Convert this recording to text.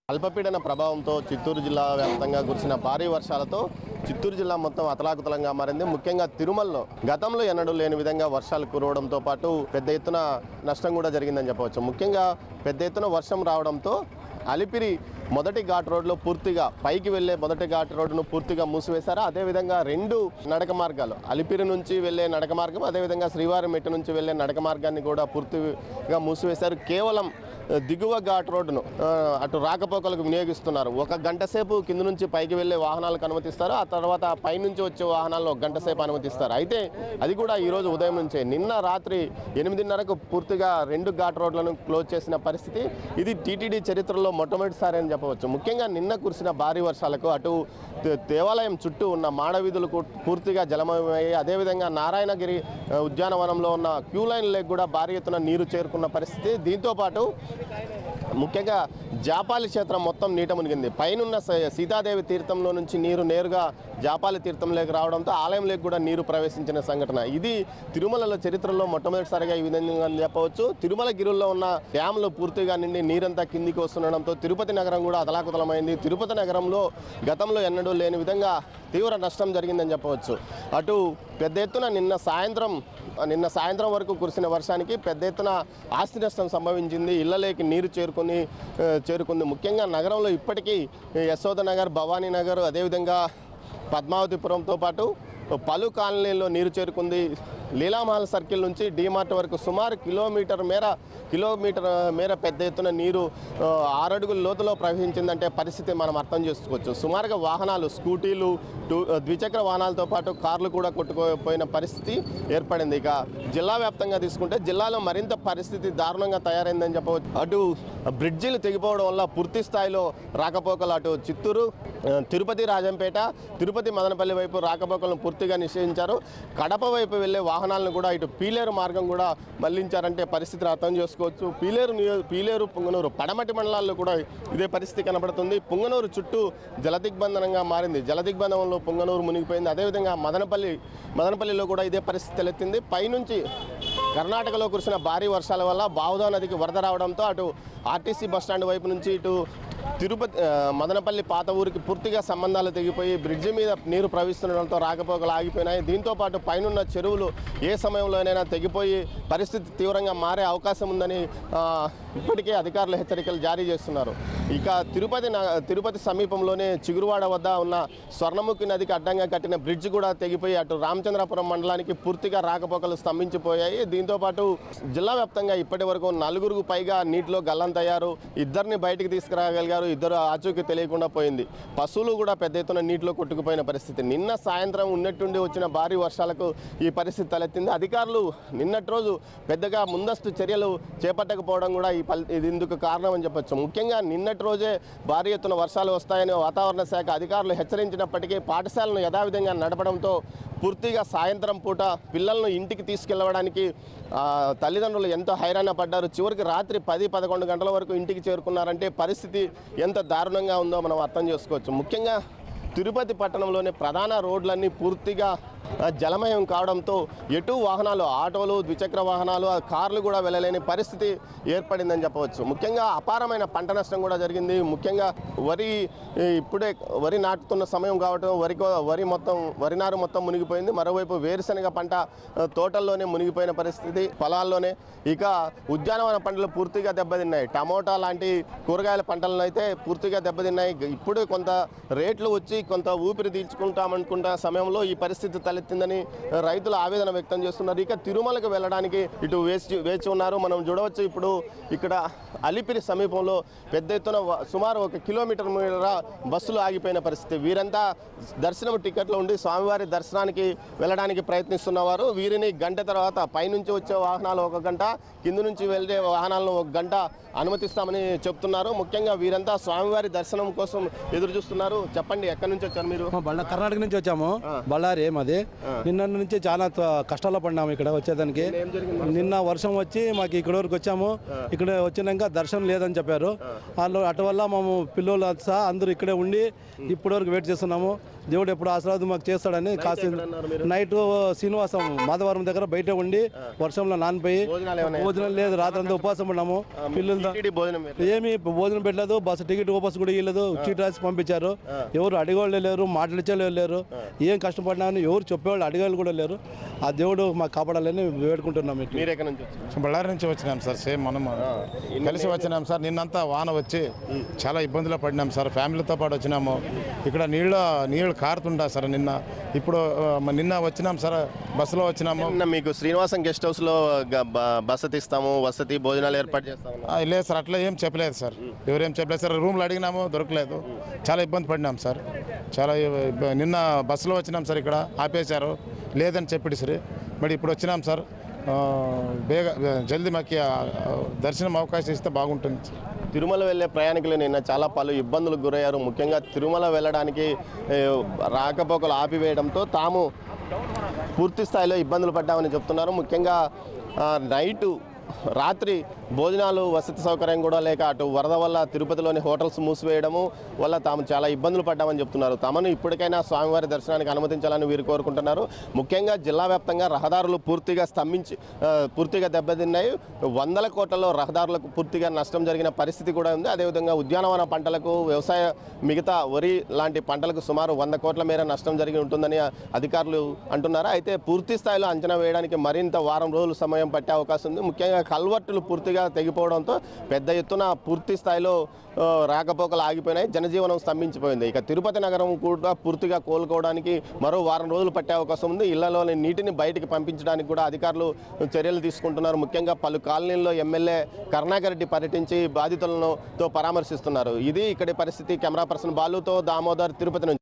అల్పపీడన ప్రభావంతో చిత్తూరు జిల్లా వ్యాప్తంగా కురిసిన భారీ వర్షాలతో చిత్తూరు జిల్లా మొత్తం అతలాకుతలంగా మారింది ముఖ్యంగా తిరుమలలో గతంలో ఎన్నడూ లేని విధంగా వర్షాలు కురవడంతో పాటు పెద్ద ఎత్తున నష్టం కూడా జరిగిందని చెప్పవచ్చు ముఖ్యంగా పెద్ద ఎత్తున వర్షం రావడంతో అలిపిరి మొదటి ఘాట్ రోడ్లో పూర్తిగా పైకి వెళ్ళే మొదటి ఘాట్ రోడ్డును పూర్తిగా మూసివేశారు అదేవిధంగా రెండు నడక మార్గాలు అలిపిరి నుంచి వెళ్ళే నడక మార్గం అదేవిధంగా శ్రీవారి మెట్టు నుంచి వెళ్ళే నడక మార్గాన్ని కూడా పూర్తిగా మూసివేశారు కేవలం ఆ, దిగువ ఘాట్ రోడ్డును ఆ, అటు రాకపోకలకు వినియోగిస్తున్నారు ఒక గంట సేపు కింద నుంచి పైకి వెళ్ళే వాహనాలకు అనుమతిస్తారు ఆ తర్వాత పైనుంచి వచ్చే వాహనాలను ఒక గంట సేపు అనుమతిస్తారు అయితే అది కూడా ఈరోజు ఉదయం నుంచే నిన్న రాత్రి ఎనిమిదిన్నరకు పూర్తిగా రెండు ఘాట్ రోడ్లను క్లోజ్ చేసిన పరిస్థితి ఇది టీటీడీ చరిత్రలో మొట్టమొదటిసారి అని చెప్పవచ్చు ముఖ్యంగా నిన్న కురిసిన భారీ వర్షాలకు అటు దే- దేవాలయం చుట్టూ ఉన్న మాడవీధులు కు- పూర్తిగా జలమయమయ్యాయి అదేవిధంగా నారాయణగిరి ఆ, ఉద్యానవనంలో ఉన్న క్యూ లైన్ లేక్ కూడా భారీ ఎత్తున నీరు చేరుకున్న పరిస్థితి దీంతో పాటు ముఖ్యంగా జాపాలి క్షేత్రం మొత్తం నీట మునిగింది పైనున్న స- సీతాదేవి తీర్థంలో నుంచి నీరు నేరుగా జాపాలి తీర్థంలోకి రావడంతో ఆలయంలోకి కూడా నీరు ప్రవేశించిన సంఘటన ఇది తిరుమలలో చరిత్రలో మొట్టమొదటిసారిగా ఈ విధంగా చెప్పవచ్చు తిరుమల గిరుల్లో ఉన్న డ్యాములు పూర్తిగా నిండి నీరంతా కిందికి వస్తుండడంతో తిరుపతి నగరం కూడా అతలాకుతలమైంది తిరుపతి నగరంలో గతంలో ఎన్నడూ లేని విధంగా తీవ్ర నష్టం జరిగిందని చెప్పవచ్చు అటు పెద్ద ఎత్తున నిన్న సాయంత్రం నిన్న సాయంత్రం వరకు కురిసిన వర్షానికి పెద్ద ఎత్తున ఆస్తి నష్టం సంభవించింది ఇళ్లలోకి నీరు చేరుకుని ఆ, చేరుకుంది ముఖ్యంగా నగరంలో ఇప్పటికీ యశోద నగర్ భవానీ నగర్ అదేవిధంగా పద్మావతిపురంతో పాటు పలు కాలనీల్లో నీరు చేరుకుంది లీలామహల్ సర్కిల్ నుంచి డీమార్ట్ వరకు సుమారు కిలోమీటర్ మేర కిలోమీటర్ మేర పెద్ద ఎత్తున నీరు ఆ, ఆరడుగుల లోతులో ప్రవహించిందంటే పరిస్థితి మనం అర్థం చేసుకోవచ్చు సుమారుగా వాహనాలు స్కూటీలు టూ ద్విచక్ర వాహనాలతో పాటు కార్లు కూడా కొట్టుకుపోయిన పరిస్థితి ఏర్పడింది ఇక జిల్లా వ్యాప్తంగా తీసుకుంటే జిల్లాలో మరింత పరిస్థితి దారుణంగా తయారైందని చెప్పవచ్చు అటు బ్రిడ్జిలు తెగిపోవడం వల్ల పూర్తి స్థాయిలో రాకపోకలు అటు చిత్తూరు ఆ, తిరుపతి రాజంపేట తిరుపతి మదనపల్లి వైపు రాకపోకలను పూర్తిగా నిషేధించారు కడప వైపు వెళ్ళే వాహనాలను కూడా ఇటు పీలేరు మార్గం కూడా మళ్లించారంటే పరిస్థితిని అర్థం చేసుకోవచ్చు పీలేరు నియో- పీలేరు పుంగనూరు పడమటి మండలాల్లో కూడా ఇదే పరిస్థితి కనబడుతుంది పుంగనూరు చుట్టూ జలదిగ్బంధనంగా మారింది జలదిగ్బంధనంలో పుంగనూరు మునిగిపోయింది అదేవిధంగా మదనపల్లి మదనపల్లిలో కూడా ఇదే పరిస్థితి తలెత్తింది పైనుంచి కర్ణాటకలో కురిసిన భారీ వర్షాల వల్ల బావుదా నదికి వరద రావడంతో అటు ఆర్టీసీ బస్టాండ్ వైపు నుంచి ఇటు తిరుపతి ఆ, మదనపల్లి పాత ఊరికి పూర్తిగా సంబంధాలు తెగిపోయి బ్రిడ్జి మీద నీరు ప్రవహిస్తుండడంతో రాకపోకలు ఆగిపోయినాయి దీంతో పాటు పైనున్న చెరువులు ఏ సమయంలోనైనా తెగిపోయి పరిస్థితి తీవ్రంగా మారే అవకాశం ఉందని ఆ, ఇప్పటికే అధికారులు హెచ్చరికలు జారీ చేస్తున్నారు ఇక తిరుపతి న- తిరుపతి సమీపంలోనే చిగురువాడ వద్ద ఉన్న స్వర్ణముఖి నదికి అడ్డంగా కట్టిన బ్రిడ్జ్ కూడా తెగిపోయి అటు రామచంద్రపురం మండలానికి పూర్తిగా రాకపోకలు స్తంభించిపోయాయి దీంతో పాటు జిల్లా వ్యాప్తంగా ఇప్పటి వరకు నలుగురికి పైగా నీటిలో గల్లంతయ్యారు ఇద్దరిని బయటికి తీసుకురాగలిగారు ఇద్దరు ఆచూకీ తెలియకుండా పోయింది పశువులు కూడా పెద్ద ఎత్తున నీటిలో కొట్టుకుపోయిన పరిస్థితి నిన్న సాయంత్రం ఉన్నట్టుండి వచ్చిన భారీ వర్షాలకు ఈ పరిస్థితి తలెత్తింది అధికారులు నిన్నటి రోజు పెద్దగా ముందస్తు చర్యలు చేపట్టకపోవడం కూడా ఈ ఫలి ఇది ఇందుకు కారణం అని చెప్పొచ్చు ముఖ్యంగా నిన్నటి రోజే భారీ ఎత్తున వర్షాలు వస్తాయని వాతావరణ శాఖ అధికారులు హెచ్చరించినప్పటికీ పాఠశాలను యథావిధంగా నడపడంతో పూర్తిగా సాయంత్రం పూట పిల్లలను ఇంటికి తీసుకెళ్ళడానికి ఆ, తల్లిదండ్రులు ఎంతో హైరాణ పడ్డారు చివరికి రాత్రి పది పదకొండు గంటల వరకు ఇంటికి చేరుకున్నారంటే పరిస్థితి ఎంత దారుణంగా ఉందో మనం అర్థం చేసుకోవచ్చు ముఖ్యంగా తిరుపతి పట్టణంలోని ప్రధాన రోడ్లన్నీ పూర్తిగా ఆ, జలమయం కావడంతో ఎటు వాహనాలు ఆటోలు ద్విచక్ర వాహనాలు ఆ కార్లు కూడా వెళ్ళలేని పరిస్థితి ఏర్పడిందని చెప్పవచ్చు ముఖ్యంగా అపారమైన పంట నష్టం కూడా జరిగింది ముఖ్యంగా వరి ఈ, ఇప్పుడే వరి నాటుతున్న సమయం కావటం వరి కో- వరి మొత్తం వరి నారు మొత్తం మునిగిపోయింది మరోవైపు వేరుశనగ పంట ఆ, తోటల్లోనే మునిగిపోయిన పరిస్థితి పొలాల్లోనే ఇక ఉద్యానవన పంటలు పూర్తిగా దెబ్బతిన్నాయి టమోటా లాంటి కూరగాయల పంటలను అయితే పూర్తిగా దెబ్బతిన్నాయి ఇప్పుడు కొంత రేట్లు వచ్చి కొంత ఊపిరి తీర్చుకుంటామనుకుంటున్న సమయంలో ఈ పరిస్థితి తలెత్తిందని రైతులు ఆవేదన వ్యక్తం చేస్తున్నారు ఇక తిరుమలకు వెళ్ళడానికి ఇటు వేచి వేచి ఉన్నారు మనం చూడవచ్చు ఇప్పుడు ఇక్కడ అలిపిరి సమీపంలో పెద్ద ఎత్తున వ- సుమారు ఒక కిలోమీటర్ మేర బస్సులు ఆగిపోయిన పరిస్థితి వీరంతా దర్శనం టికెట్లు ఉండి స్వామివారి దర్శనానికి వెళ్ళడానికి ప్రయత్నిస్తున్నవారు వీరిని గంట తర్వాత పైనుంచి వచ్చే వాహనాలు ఒక గంట కింద నుంచి వెళ్ళే వాహనాలను ఒక గంట అనుమతిస్తామని చెప్తున్నారు ముఖ్యంగా వీరంతా స్వామివారి దర్శనం కోసం ఎదురు చూస్తున్నారు చెప్పండి ఎక్కడి నుంచి వచ్చారు మీరు మా బళ్ళ కర్ణాటక నుంచి వచ్చాము బళ్ళారి మాది నిన్న నుంచి చాలా త- కష్టాల్లో పడినాము ఇక్కడ వచ్చేదానికి నిన్న వర్షం వచ్చి మాకు ఇక్కడ వరకు వచ్చాము ఇక్కడ వచ్చినాక దర్శనం లేదని చెప్పారు వాళ్ళు అటు వల్ల మేము పిల్లలు సహా అందరూ ఇక్కడే ఉండి ఇప్పటి వరకు వెయిట్ చేస్తున్నాము దేవుడు ఎప్పుడు ఆశీర్వాదం మాకు చేస్తాడని కాసి నైట్ శ్రీనివాసం మాధవరం దగ్గర బయట ఉండి వర్షంలో నానిపోయి భోజనాలు ఏమైనా భోజనం లేదు రాత్రంతా ఉపవాసం పడినాము పిల్లలు టీటీడీ భోజనం పెట్టలేదు. ఏమి భోజనం పెట్టలేదు బస్సు టికెట్ ఓపస్ కూడా ఇవ్వలేదు చీట్ రాసి పంపించారు ఎవరు అడిగేవాళ్ళు లేరు మాట్లాడించేవాళ్ళు లేరు ఏం కష్టపడినామని ఎవరు చెప్పేవాళ్ళు అడిగేవాళ్ళు కూడా లేరు ఆ దేవుడు మాకు కాపాడాలని వేడుకుంటున్నాం ఇట్లా మీరు ఎక్కడి నుంచి వచ్చారు బళ్ళారి నుంచి వచ్చినాం సార్ సేమ్ మనం కలిసి వచ్చినాం సార్ నిన్నంతా వాన వచ్చి చాలా ఇబ్బందులు పడినాం సార్ ఫ్యామిలీతో పాటు వచ్చినాము ఇక్కడ నీళ్ళ నీళ్ళు కారుతుండా సార్ నిన్న ఇప్పుడు ఆ, మ- నిన్న వచ్చినాం సార్ బస్సులో వచ్చినాము నిన్న మీకు శ్రీనివాసం గెస్ట్ హౌస్ లో గ- బ- బసతి ఇస్తాము వసతి భోజనాలు ఏర్పాటు చేస్తాము ఆ, లేదు సార్ అట్లా ఏం చెప్పలేదు సార్ ఎవరేం చెప్పలేదు సార్ రూమ్లో అడిగినాము దొరకలేదు చాలా ఇబ్బంది పడినాం సార్ చాలా ఇబ్బ- నిన్న బస్సులో వచ్చినాం సార్ ఇక్కడ ఆపేశారు లేదని చెప్పిడు సరే మరి ఇప్పుడు వచ్చినాం సార్ ఆ, బేగ జల్దీ మాకు ఆ, ఆ, దర్శనం అవకాశం ఇస్తే బాగుంటుంది సార్ తిరుమల వెళ్ళే ప్రయాణికులు నిన్న చాలా పలు ఇబ్బందులకు గురయ్యారు ముఖ్యంగా తిరుమల వెళ్ళడానికి ఏ, రాకపోకలు ఆపివేయడంతో తాము పూర్తి స్థాయిలో ఇబ్బందులు పడ్డామని చెప్తున్నారు ముఖ్యంగా ఆ, నైటు రాత్రి భోజనాలు వసతి సౌకర్యం కూడా లేక అటు వరద వల్ల తిరుపతిలోని హోటల్స్ మూసివేయడము వల్ల తాము చాలా ఇబ్బందులు పడ్డామని చెప్తున్నారు తమను ఇప్పటికైనా స్వామివారి దర్శనానికి అనుమతించాలని వీరు కోరుకుంటున్నారు ముఖ్యంగా జిల్లా వ్యాప్తంగా రహదారులు పూర్తిగా స్తంభించి ఆ, పూర్తిగా దెబ్బతిన్నాయి వందల కోట్లలో రహదారులకు పూర్తిగా నష్టం జరిగిన పరిస్థితి కూడా ఉంది అదేవిధంగా ఉద్యానవన పంటలకు వ్యవసాయ మిగతా వరి లాంటి పంటలకు సుమారు వంద కోట్ల మేర నష్టం జరిగి ఉంటుందని అధికారులు అంటున్నారు అయితే పూర్తి స్థాయిలో అంచనా వేయడానికి మరింత వారం రోజులు సమయం పట్టే అవకాశం ఉంది ముఖ్యంగా కల్వర్టులు పూర్తిగా తెగిపోవడంతో పెద్ద ఎత్తున పూర్తి స్థాయిలో ఆ, రాకపోకలు ఆగిపోయినాయి జనజీవనం స్తంభించిపోయింది ఇక తిరుపతి నగరం కూడా పూర్తిగా కోలుకోవడానికి మరో వారం రోజులు పట్టే అవకాశం ఉంది ఇళ్లలోని నీటిని బయటికి పంపించడానికి కూడా అధికారులు చర్యలు తీసుకుంటున్నారు ముఖ్యంగా పలు కాలనీల్లో ఎమ్మెల్యే కరుణాకర్ రెడ్డి పర్యటించి బాధితులను తో పరామర్శిస్తున్నారు ఇది ఇక్కడి పరిస్థితి కెమెరా పర్సన్ బాలుతో దామోదర్ తిరుపతి నుంచి